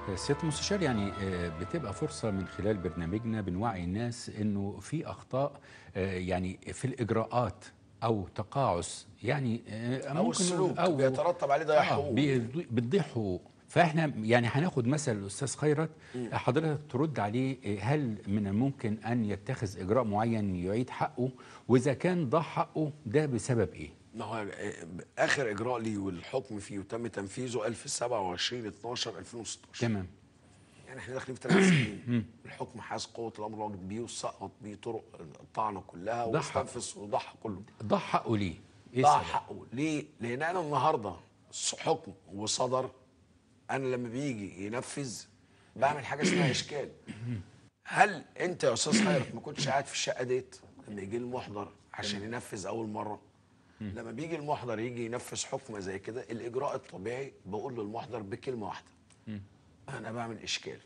سياده المستشار يعني آه، بتبقى فرصه من خلال برنامجنا بنوعي الناس انه في اخطاء آه، يعني في الاجراءات او تقاعس يعني آه، او ممكن السلوك نقول- بيترتب عليه ضياع آه، حقوق بي- بتضيع حقوق فاحنا يعني هناخد مثل الاستاذ خيرت حضرتك ترد عليه آه، هل من الممكن ان يتخذ اجراء معين يعيد حقه واذا كان ضاع حقه ده بسبب ايه؟ ما هو آه، اخر اجراء ليه والحكم فيه وتم تنفيذه 1027 12 2016 تمام يعني احنا داخلين في ثلاث سنين الحكم حاز قوه الامر واجد بيه وسقط بيه طرق الطعنه كلها ضحى. واستنفذ وضحى كله ضاع حقه ليه؟ ايه ضاع السبب؟ حقه ليه؟ لان انا النهارده حكم وصدر انا لما بيجي ينفذ بعمل حاجه اسمها اشكال هل انت يا استاذ خيرت ما كنتش قاعد في الشقه ديت لما يجي المحضر عشان ينفذ اول مره لما بيجي المحضر يجي ينفذ حكم زي كده الاجراء الطبيعي بقول للمحضر بكلمه واحده انا بعمل اشكال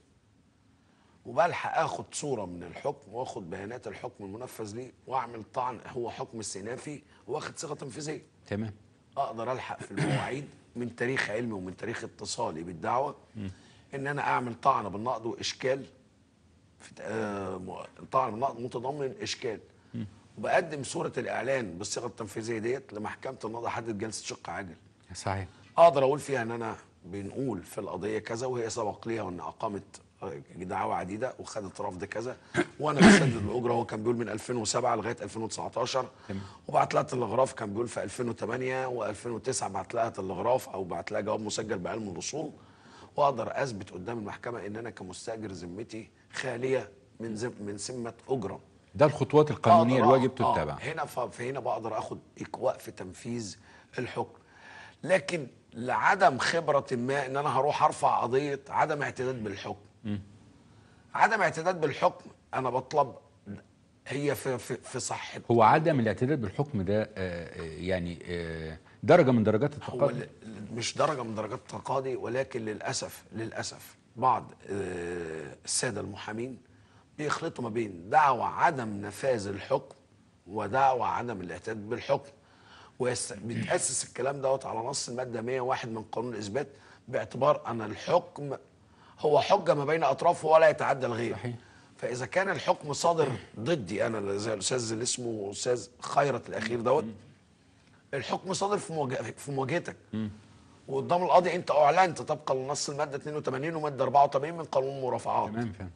وبلحق اخد صوره من الحكم واخد بيانات الحكم المنفذ ليه واعمل طعن هو حكم استئنافي واخد صيغه تنفيذيه تمام اقدر الحق في المواعيد من تاريخ علمي ومن تاريخ اتصالي بالدعوه ان انا اعمل طعن بالنقد واشكال في آه م- طعن بالنقد متضمن اشكال وبقدم صوره الاعلان بالصيغه التنفيذيه ديت لمحكمه النقض احدد جلسه شق عاجل صحيح اقدر اقول فيها ان انا بنقول في القضيه كذا وهي سبق ليها وان اقامت دعاوى عديده وخدت رفض كذا وانا بسدد الاجره هو كان بيقول من 2007 لغايه 2019 تمام. وبعت لها تلغراف كان بيقول في 2008 و2009 بعت لها تلغراف او بعت لها جواب مسجل بعلم الوصول واقدر اثبت قدام المحكمه ان انا كمستاجر ذمتي خاليه من زم من سمه اجره ده الخطوات القانونيه أقدر- الواجب آه، تتبع هنا ف- فهنا بقدر اخد اكواء في تنفيذ الحكم لكن لعدم خبره ما ان انا هروح ارفع قضيه عدم اعتداد بالحكم عدم اعتداد بالحكم انا بطلب هي في في, في صحه هو عدم الاعتداد بالحكم ده آه، آه، يعني آه، درجه من درجات هو التقدم ل- مش درجه من درجات التقاضي ولكن للاسف للاسف بعض آه، الساده المحامين بيخلطوا ما بين دعوى عدم نفاذ الحكم ودعوى عدم الاعتداد بالحكم وبيتاسس الكلام دوت على نص الماده 101 من قانون الاثبات باعتبار ان الحكم هو حجه ما بين اطرافه ولا يتعدى الغير صحيح. فاذا كان الحكم صادر ضدي انا زي الاستاذ اللي اسمه استاذ خيرت الاخير دوت الحكم صادر في مواجه في مواجهتك وقدام القاضي انت اعلنت طبقا لنص الماده 82 وماده 84 من قانون المرافعات تمام فاهم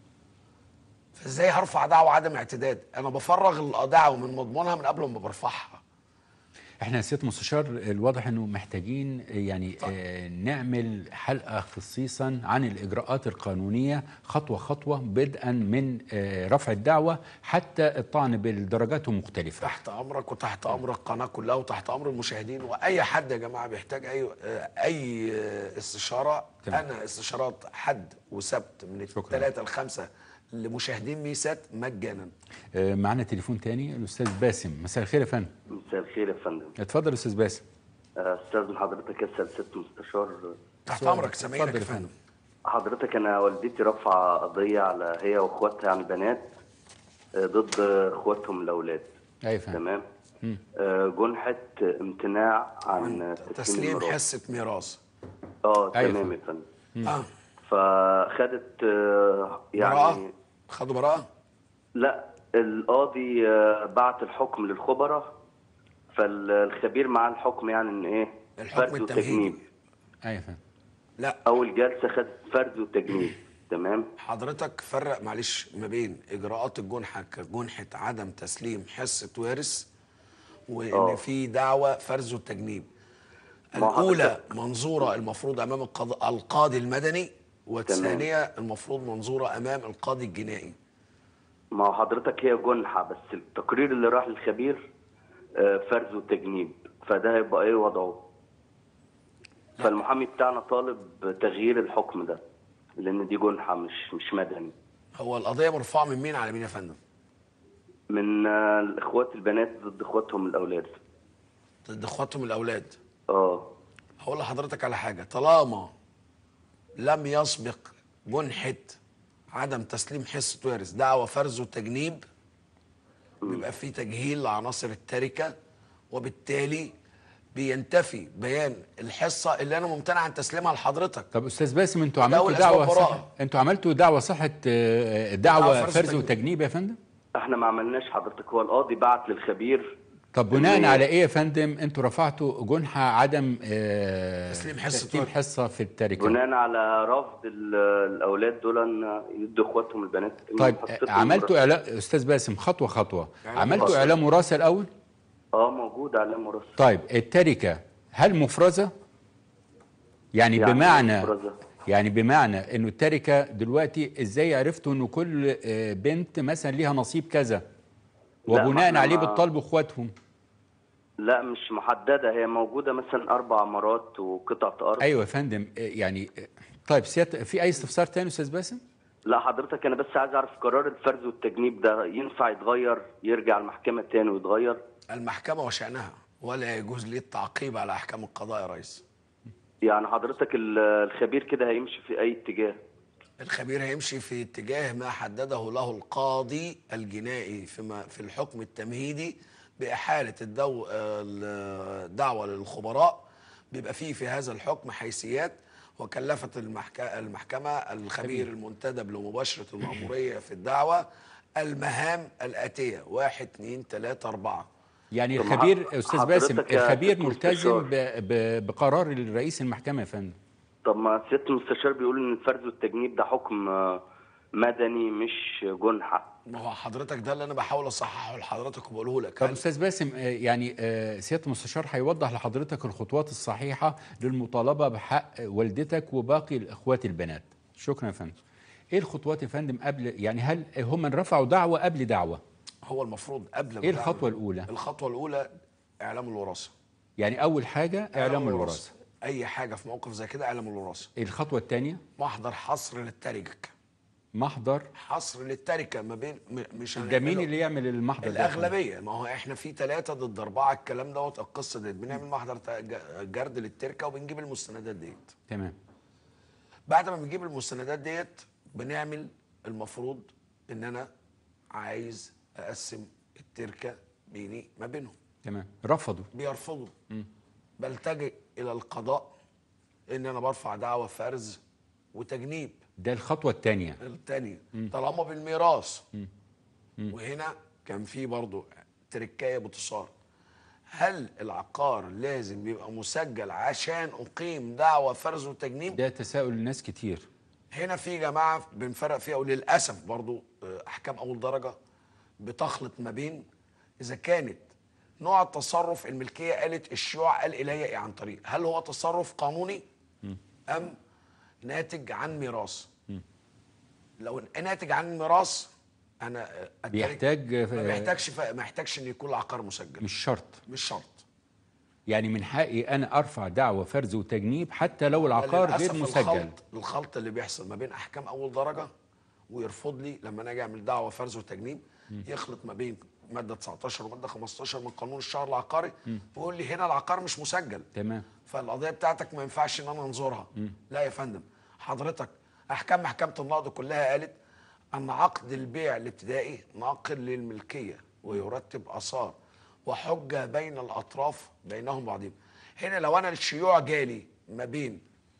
فازاي هرفع دعوه عدم اعتداد انا بفرغ الدعوه من مضمونها من قبل ما برفعها احنا يا سياده المستشار الواضح انه محتاجين يعني آه، نعمل حلقه خصيصا عن الاجراءات القانونيه خطوه خطوه بدءا من آه، رفع الدعوه حتى الطعن بالدرجات المختلفه تحت امرك وتحت امر القناه كلها وتحت امر المشاهدين واي حد يا جماعه بيحتاج اي اي استشاره تمام. انا استشارات حد وسبت من شكراً. الثلاثه الخمسه لمشاهدين ميسات مجانا آه، معانا تليفون تاني الاستاذ باسم مساء الخير يا فندم مساء الخير يا فندم اتفضل يا استاذ باسم آه، استاذ من حضرتك اسال ست مستشار تحت سؤال. امرك سامعينك اتفضل يا يا فندم حضرتك انا والدتي رافعه قضيه على هي واخواتها عن البنات آه، ضد اخواتهم الاولاد ايوه يا فندم تمام آه، جنحه امتناع عن تسليم الميراث. حصه ميراث اه أيوة. تمام يا فندم اه فخدت آه، يعني براءه خدوا براءه لا القاضي آه، بعت الحكم للخبراء فالخبير مع الحكم يعني ان ايه الحكم فرد التمهيدي. وتجنيب ايوه يا فندم لا اول جلسه خدت فرد وتجنيب تمام حضرتك فرق معلش ما بين اجراءات الجنحه كجنحه عدم تسليم حصه وارث وان آه. في دعوه فرز والتجنيب ما هو الاولى حضرتك- منظوره المفروض امام القض- القاضي المدني والثانيه المفروض منظوره امام القاضي الجنائي ما هو حضرتك هي جنحة بس التقرير اللي راح للخبير آه، فرز وتجنيب فده هيبقى ايه وضعه فالمحامي بتاعنا طالب تغيير الحكم ده لان دي جنحة مش مش مدني هو القضيه مرفوعه من مين على مين يا فندم من آه، الاخوات البنات ضد اخواتهم الاولاد ضد اخواتهم الاولاد اه هقول لحضرتك على حاجه طالما لم يسبق جنحه عدم تسليم حصه وارث دعوى فرز وتجنيب بيبقى في تجهيل لعناصر التركه وبالتالي بينتفي بيان الحصه اللي انا ممتنع عن تسليمها لحضرتك طب استاذ باسم انتوا وده عملتوا أول أسباب دعوه براءة. صح انتوا عملتوا دعوه صحه آه، دعوة دعوه فرز فرز وتجنيب. وتجنيب يا فندم احنا ما عملناش حضرتك هو القاضي بعت للخبير طب بناء إن- على ايه يا فندم انتوا رفعتوا جنحه عدم آه، تسليم حصة تسليم ورق. حصه في التركه بناء على رفض ال- الاولاد دول ان يدوا اخواتهم البنات طيب حصتهم عملتوا مرة. اعلام استاذ باسم خطوه خطوه إعلام عملتوا وراثة. اعلام وراثه الاول اه موجود اعلام وراثه طيب التركه هل مفرزه يعني, يعني بمعنى مفرزة. يعني بمعنى انه التركه دلوقتي ازاي عرفتوا انه كل آه، بنت مثلا ليها نصيب كذا لا، ما وبناء احنا عليه ما- بتطالبوا اخواتهم لا مش محدده هي موجوده مثلا اربع عمارات وقطعه ارض ايوه يا فندم آه، يعني آه، طيب سيادة في اي استفسار تاني استاذ باسم لا حضرتك انا بس عايز اعرف قرار الفرز والتجنيب ده ينفع يتغير يرجع المحكمه تاني ويتغير المحكمه وشانها ولا يجوز لي التعقيب على احكام القضاء يا ريس يعني حضرتك ال- الخبير كده هيمشي في اي اتجاه الخبير هيمشي في اتجاه ما حدده له القاضي الجنائي فيما في الحكم التمهيدي بإحالة الدو الدعوة للخبراء بيبقى فيه في هذا الحكم حيثيات وكلفت المحك- المحكمة الخبير المنتدب لمباشرة المأمورية في الدعوة المهام الآتية واحد اتنين تلاتة أربعة يعني طب ما الخبير حض- استاذ باسم حضرتك يا الخبير سيادة ملتزم المستشار. ب- ب- بقرار الرئيس المحكمه يا فندم طب ما سياده المستشار بيقول ان الفرز والتجنيب ده حكم آه، مدني مش جنحه ما هو حضرتك ده اللي أنا بحاول أصححه لحضرتك وبقوله لك طب هل- استاذ باسم آه، يعني آه، سياده المستشار هيوضح لحضرتك الخطوات الصحيحه للمطالبه بحق والدتك وباقي الاخوات البنات شكرا يا فندم ايه الخطوات يا فندم قبل يعني هل هم رفعوا دعوه قبل دعوه هو المفروض قبل ما ايه تعمل- الخطوه الاولى الخطوة الأولى إعلام الوراثة يعني اول حاجه اعلام الوراثه اي حاجه في موقف زي كده اعلام الوراثه الخطوه الثانيه محضر حصر للتركه محضر حصر للتركه ما بين م- مش ده مين هنعمله. اللي يعمل المحضر ده يا فندم؟ الاغلبيه ما هو احنا في ثلاثه ضد اربعه الكلام دوت القصه ديت بنعمل محضر ت- ج- جرد للتركه وبنجيب المستندات ديت تمام بعد ما بنجيب المستندات ديت بنعمل المفروض ان انا عايز اقسم التركه بيني ما بينهم تمام رفضوا بيرفضوا بلتجئ الى القضاء ان انا برفع دعوى فرز وتجنيب ده الخطوه الثانيه الثانيه طالما بالميراث وهنا كان في برضو تركايه بتصار هل العقار لازم يبقى مسجل عشان اقيم دعوى فرز وتجنيب ده تساؤل الناس كتير هنا في جماعه بنفرق فيها وللاسف برضو آه، احكام اول درجه بتخلط ما بين اذا كانت نوع التصرف الملكيه قالت الشيوع قال الي إيه عن طريق هل هو تصرف قانوني ام ناتج عن ميراث لو ناتج عن ميراث انا آه، الترك- بيحتاج ما آه، محتاجش ف- ما يحتاجش ان يكون العقار مسجل مش شرط مش شرط يعني من حقي انا ارفع دعوى فرز وتجنيب حتى لو العقار غير للأسف مسجل الخلط الخلط اللي بيحصل ما بين احكام اول درجه ويرفض لي لما انا اجي اعمل دعوه فرز وتجنيب يخلط ما بين ماده 19 وماده 15 من قانون الشهر العقاري ويقول لي هنا العقار مش مسجل تمام فالقضيه بتاعتك ما ينفعش ان انا انظرها لا يا فندم حضرتك احكام محكمه النقض كلها قالت ان عقد البيع الابتدائي ناقل للملكيه ويرتب اثار وحجه بين الاطراف بينهم بعضهم هنا لو انا الشيوع جالي ما بين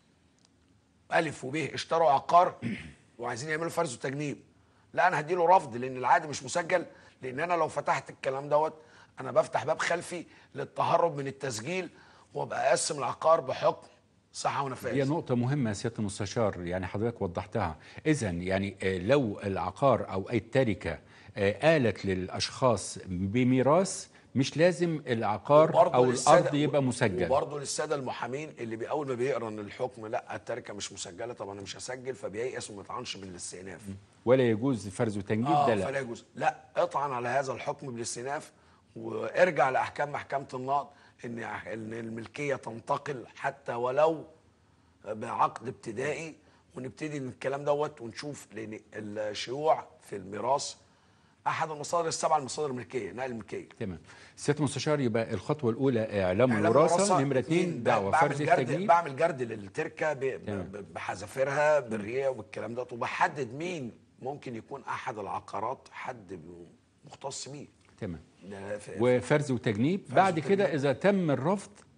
الف وب اشتروا عقار وعايزين يعملوا فرز وتجنيب لا انا هديله رفض لان العقد مش مسجل لان انا لو فتحت الكلام دوت انا بفتح باب خلفي للتهرب من التسجيل وابقى اقسم العقار بحكم صحه هي ونفاذ نقطة مهمة يا سيادة المستشار يعني حضرتك وضحتها إذا يعني آه، لو العقار أو أي تركة آه، آلت للأشخاص بميراث مش لازم العقار وبرضه أو للسادة- الأرض يبقى مسجل وبرضه للساده المحامين اللي بي- اول ما بيقرا ان الحكم لا التركه مش مسجله طب انا مش هسجل فبييأس وما يطعنش بالاستئناف ولا يجوز فرز وتجنيب اه ده لا فلا يجوز لا اطعن على هذا الحكم بالاستئناف وارجع لاحكام محكمه النقض ان ان الملكيه تنتقل حتى ولو بعقد ابتدائي ونبتدي من الكلام دوت ونشوف لان الشيوع في الميراث احد المصادر السبعه المصادر الملكيه نقل الملكيه تمام سيادة المستشار يبقى الخطوة الأولى إعلام إعلام الوراثة الوراثة. نمرة اتنين ب- دعوة بعمل فرز جرد التجنيب بعمل جرد للتركه ب- ب- تمام. ب- بحذافيرها بالريه والكلام ده وبحدد مين ممكن يكون احد العقارات حد مختص بيه تمام ده في- وفرز وتجنيب بعد وتجنيب. كده إذا تم الرفض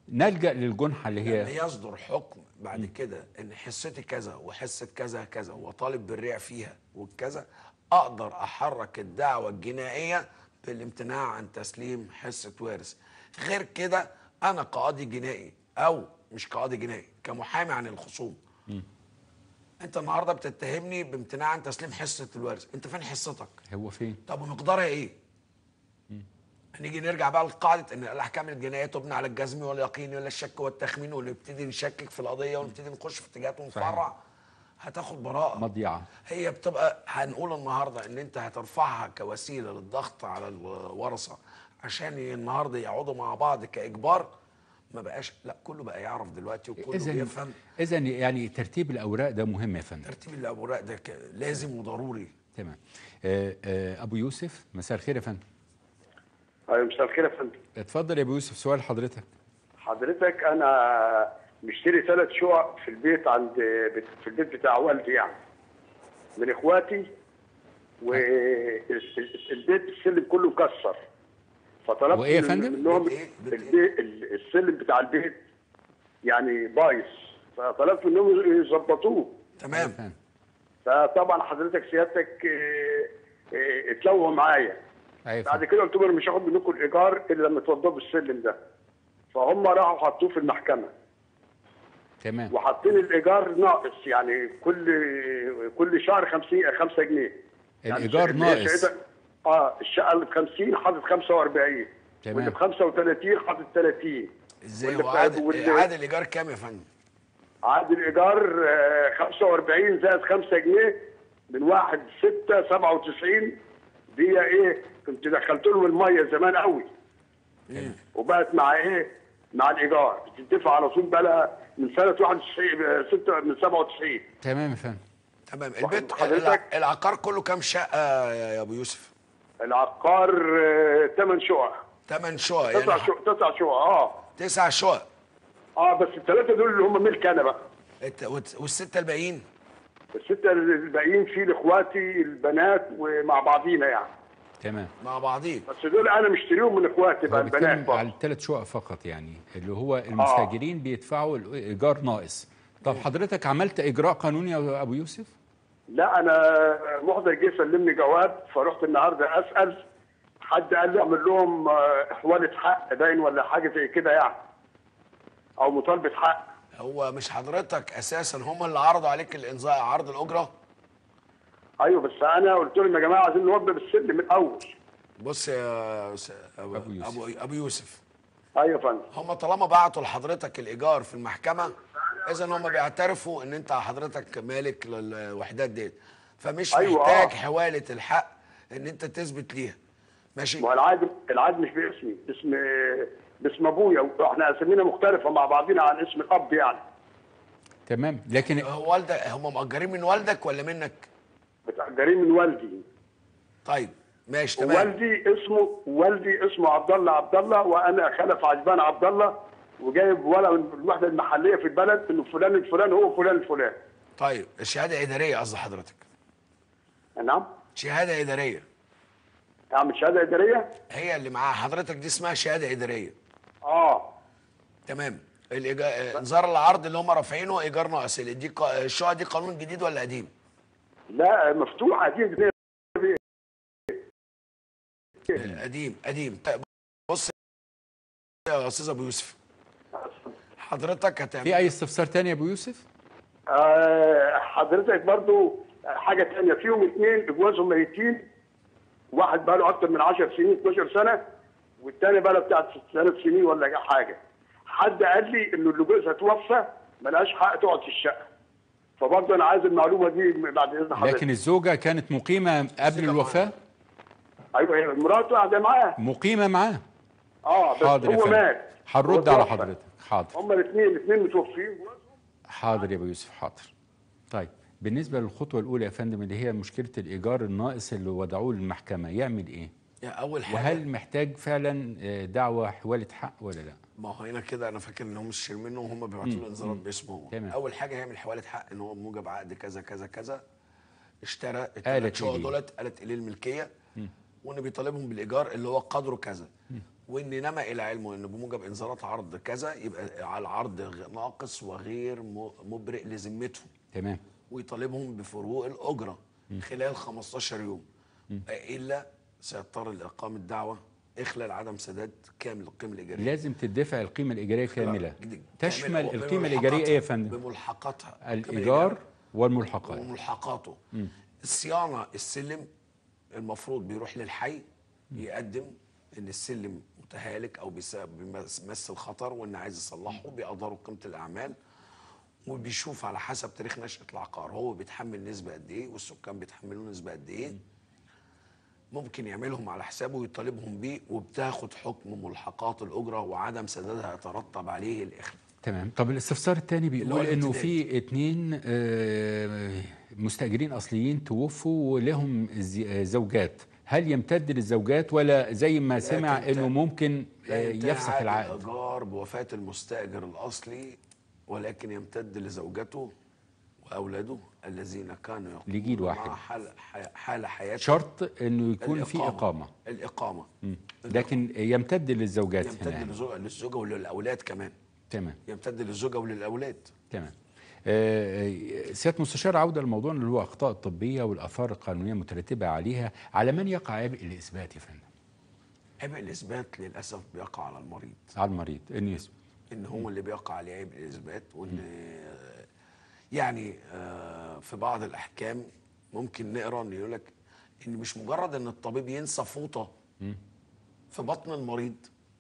نلجا للجنحه اللي لما هي يصدر حكم بعد كده ان حصتي كذا وحصه كذا كذا وطالب بالريع فيها وكذا اقدر احرك الدعوه الجنائيه بالامتناع عن تسليم حصه وارث غير كده انا كقاضي جنائي او مش قاضي جنائي كمحامي عن الخصوم انت النهارده بتتهمني بامتناع عن تسليم حصه الوارث انت فين حصتك هو فين طب ومقدارها ايه هنيجي نرجع بقى لقاعده ان الاحكام الجنائيه تبنى على الجزم واليقين ولا الشك والتخمين ونبتدي نشكك في القضيه ونبتدي نخش في اتجاهات ونفرع هتاخد براءه مضيعه هي بتبقى هنقول النهارده ان انت هترفعها كوسيله للضغط على الورثه عشان النهارده يقعدوا مع بعض كاجبار ما بقاش لا كله بقى يعرف دلوقتي وكله اذا بيفهم اذا يعني ترتيب الاوراق ده مهم يا فندم ترتيب الاوراق ده ك- لازم وضروري تمام آه، آه، ابو يوسف مساء الخير يا فندم ايوه مساء الخير يا فندم اتفضل يا ابو يوسف سؤال حضرتك حضرتك انا مشتري ثلاث شقق في البيت عند في البيت بتاع والدي يعني من اخواتي والبيت السلم كله مكسر فطلبت وإيه يا من- فندم؟ منهم بيت إيه؟ بيت البيت ال- السلم بتاع البيت يعني بايظ فطلبت منهم يظبطوه تمام فندم. فطبعا حضرتك سيادتك آه، آه، اتلووا معايا أيوة بعد فندم. كده قلت لهم أنا مش هاخد منكم الايجار الا لما توضبوا السلم ده فهم راحوا حطوه في المحكمه تمام وحاطين الايجار ناقص يعني كل كل شهر 50 5 جنيه يعني الإيجار اللي هي ناقص. شقتك- اه الشقه اللي ب 50 حاطط 45 تمام. واللي ب 35 حاطط 30 ازاي واللي هو ب- عاد واللي- عاد الايجار كام يا فندم؟ عقد الايجار آه، 45 زائد 5 جنيه من 1 6 97 دي ايه كنت دخلت لهم الميه زمان قوي وبقت مع ايه مع الايجار بتدفع على طول بقى لها من سنه 91 6 من 97 تمام يا فندم تمام البيت حضرتك- الع- العقار كله كام شقه يا يا ابو يوسف؟ العقار 8 شقق 8 شقق 9 يعني شقق 9 شقق اه تسع شقق اه بس الثلاثه دول اللي هم ملك انا بقى الت- والت- والسته الباقيين السته الباقيين في لاخواتي البنات ومع بعضينا يعني تمام مع بعضين بس دول انا مشتريهم من اخواتي بقى هو البنات بيتكلم بقى. على الثلاث شقق فقط يعني اللي هو المستاجرين بيدفعوا الايجار ناقص طب حضرتك عملت اجراء قانوني يا ابو يوسف لا انا محضر جه سلمني جواب فرحت النهارده اسال حد قال لي اعمل لهم آه، حواله حق باين ولا حاجه زي كده يعني او مطالبه حق هو مش حضرتك اساسا هم اللي عرضوا عليك الانذار عرض الاجره؟ ايوه بس انا قلت لهم يا جماعه عايزين نوضب السلم من الاول بص يا س- ابو أبو يوسف. ابو, أبو يوسف ايوه يا فندم هم طالما بعتوا لحضرتك الايجار في المحكمه اذا هم بيعترفوا ان انت حضرتك مالك للوحدات ديت فمش أيوة، محتاج آه. حواله الحق ان انت تثبت ليها ماشي ما هو العقد العقد مش باسمي اسم باسم ابويا واحنا اسامينا مختلفه مع بعضينا عن اسم الاب يعني تمام لكن هو والدك هم مأجرين من والدك ولا منك؟ متأجرين من والدي طيب ماشي تمام والدي اسمه والدي اسمه عبد الله عبد الله وانا خلف عجبان عبد الله وجايب ولا من الوحده المحليه في البلد انه فلان الفلان هو فلان الفلان طيب الشهاده اداريه قصد حضرتك نعم شهاده اداريه اعمل شهاده اداريه هي اللي معاها حضرتك دي اسمها شهاده اداريه اه تمام الإيجا- انذار العرض اللي هم رافعينه ايجار ناقص اللي دي ق- الشقه دي قانون جديد ولا قديم؟ لا مفتوحه دي جنيه قديم قديم طيب بص يا استاذ ابو يوسف حضرتك هتعمل في اي استفسار تاني يا ابو يوسف آه حضرتك برضو حاجه تانية فيهم اثنين جوازهم ميتين واحد بقى له اكتر من 10 سنين 12 سنه والتاني بقى له بتاع ثلاث سنين ولا حاجه حد قال لي انه اللي جوزها توفى ملهاش حق تقعد في الشقه فبرضه انا عايز المعلومه دي بعد اذن حضرتك لكن الزوجه كانت مقيمه قبل الوفاه ايوه هي مراته قاعده معاه مقيمه معاه اه بس حاضر يا هو فندم مات هنرد هو على توفى. حضرتك حاضر هما الاثنين الاثنين متوفين حاضر يا ابو يوسف حاضر طيب بالنسبه للخطوه الاولى يا فندم اللي هي مشكله الايجار الناقص اللي وضعوه للمحكمه يعمل ايه يعني اول حاجه وهل محتاج فعلا آه، دعوه حواله حق ولا لا ما هو هنا كده انا فاكر ان هم مش منه وهم بيبعتوا له انذارات باسمه هو تمام. اول حاجه هيعمل حواله حق ان هو بموجب عقد كذا كذا كذا اشترى آلت الثلاث شقق إليه. دولت قالت اليه الملكيه وان بيطالبهم بالايجار اللي هو قدره كذا وان نما الى علمه ان بموجب انذارات عرض كذا يبقى على العرض غ- ناقص وغير م- مبرئ لذمتهم تمام ويطالبهم بفروق الاجره خلال 15 يوم الا سيضطر لاقامه دعوه اخلال عدم سداد كامل القيمه الايجاريه لازم تدفع القيمه الايجاريه كامله جد- تشمل كامل القيمه الايجاريه ايه يا فندم بملحقاتها القيمة الايجار الإيجارية والملحقات وملحقاته الصيانه السلم المفروض بيروح للحي يقدم ان السلم متهالك او بيس- بيمثل خطر وان عايز يصلحه بيقدروا قيمه الاعمال وبيشوف على حسب تاريخ نشاه العقار هو بيتحمل نسبه قد ايه والسكان بيتحملوا نسبه قد ايه ممكن يعملهم على حسابه ويطالبهم بيه وبتاخد حكم ملحقات الاجره وعدم سدادها يترتب عليه الاخلاء تمام طب الاستفسار الثاني بيقول هو انه الامتداد. في اتنين آه، مستاجرين اصليين توفوا ولهم زي- زوجات هل يمتد للزوجات ولا زي ما سمع تنتهي. انه ممكن آه، لا ينتهي يفسخ عقد العقد الايجار بوفاه المستاجر الاصلي ولكن يمتد لزوجته واولاده الذين كانوا يقومون لجيل مع واحد. حال حي- حال حياته شرط انه يكون في الإقامة. اقامه الاقامه لكن يمتد للزوجات هنا يمتد يعني. للزوجه للزوجه وللاولاد كمان تمام يمتد للزوجه وللاولاد تمام آه، آه، سياده مستشار عوده للموضوع اللي هو اخطاء الطبيه والاثار القانونيه المترتبه عليها على من يقع عبء الاثبات يا فندم عبء الاثبات للاسف بيقع على المريض على المريض انه يثبت ان هو اللي بيقع عليه عبء الاثبات وان يعني آه، في بعض الاحكام ممكن نقرا ان يقول لك ان مش مجرد ان الطبيب ينسى فوطه في بطن المريض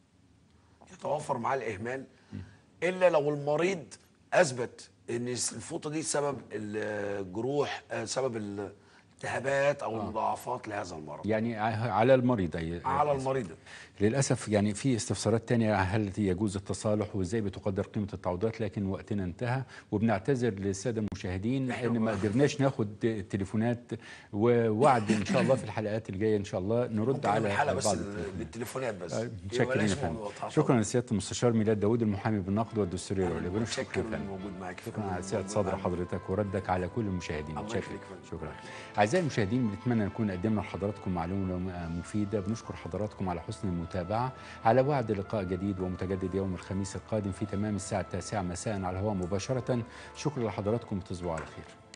يتوفر معاه الاهمال الا لو المريض اثبت ان الفوطه دي سبب الجروح آه، سبب الالتهابات او المضاعفات لهذا المرض يعني ع- على المريض أي على المريض للاسف يعني في استفسارات تانية هل يجوز التصالح وازاي بتقدر قيمه التعويضات لكن وقتنا انتهى وبنعتذر للساده المشاهدين إحنا ان ما بقى- قدرناش ناخد تليفونات ووعد ان شاء الله في الحلقات الجايه ان شاء الله نرد ممكن على الحلقه بس بعض ال- التليفونات. للتليفونات بس متشكرين يا بلاش فندم موضوع تعصب. شكرا لسياده المستشار ميلاد داوود المحامي بالنقد والدستوريه والعليا بنشكرك متشكر يا فندم. من موجود معاك شكرا على سعه صدر حضرتك وردك على كل المشاهدين الله متشكر يخليك يا فندم. شكرا اعزائي المشاهدين بنتمنى نكون قدمنا لحضراتكم معلومه مفيده بنشكر حضراتكم على حسن المتابعه على وعد لقاء جديد ومتجدد يوم الخميس القادم في تمام الساعه التاسعه مساء على الهواء مباشره شكرا لحضراتكم وتصبحوا على خير